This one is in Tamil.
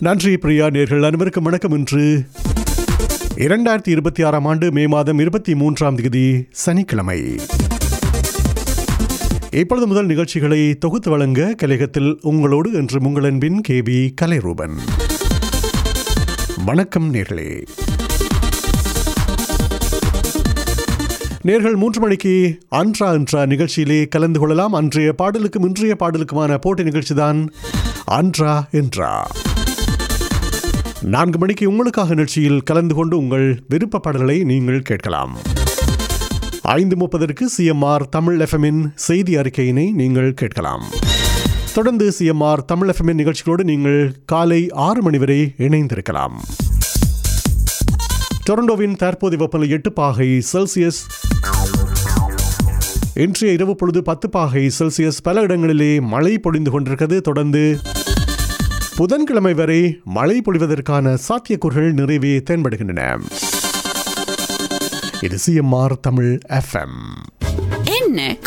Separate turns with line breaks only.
நன்றி பிரியா நேர்கள் அனைவருக்கும் வணக்கம் இன்று இரண்டாயிரத்தி இருபத்தி ஆறாம் ஆண்டு மே மாதம் இருபத்தி மூன்றாம் தேதி சனிக்கிழமை இப்பொழுது முதல் நிகழ்ச்சிகளை தொகுத்து வழங்க கலையகத்தில் உங்களோடு என்று உங்கள் அன்பின் கே பி கலைரூபன் வணக்கம் நேர்களே நேர்கள் மூன்று மணிக்கு அன்றா அன்றா நிகழ்ச்சியிலே கலந்து கொள்ளலாம் அன்றைய பாடலுக்கும் இன்றைய பாடலுக்குமான போட்டி நிகழ்ச்சிதான் அன்றா என்றா நான்கு மணிக்கு உங்களுக்காக நிகழ்ச்சியில் கலந்து கொண்டு உங்கள் விருப்ப பாடல்களை நீங்கள் கேட்கலாம் ஐந்து முப்பதற்கு சிஎம்ஆர் தமிழ் எஃப்எம்மின் செய்தி அறிக்கையினை நீங்கள் கேட்கலாம் தொடர்ந்து சிஎம்ஆர் தமிழ் எஃப்எம்மின் நிகழ்ச்சிகளோடு நீங்கள் காலை ஆறு மணி வரை இணைந்திருக்கலாம் டொரண்டோவின் தற்போதைய வெப்பநிலை எட்டு பாகை செல்சியஸ் இன்றைய இரவு பொழுது பத்து பாகை செல்சியஸ் பல இடங்களிலே மழை பொழிந்து கொண்டிருக்கிறது தொடர்ந்து புதன்கிழமை வரை மழை பொழிவதற்கான சாத்தியக்கூறுகள் நிறைவே தென்படுகின்றன இது சிஎம்ஆர் தமிழ் எஃப்எம்
என்ன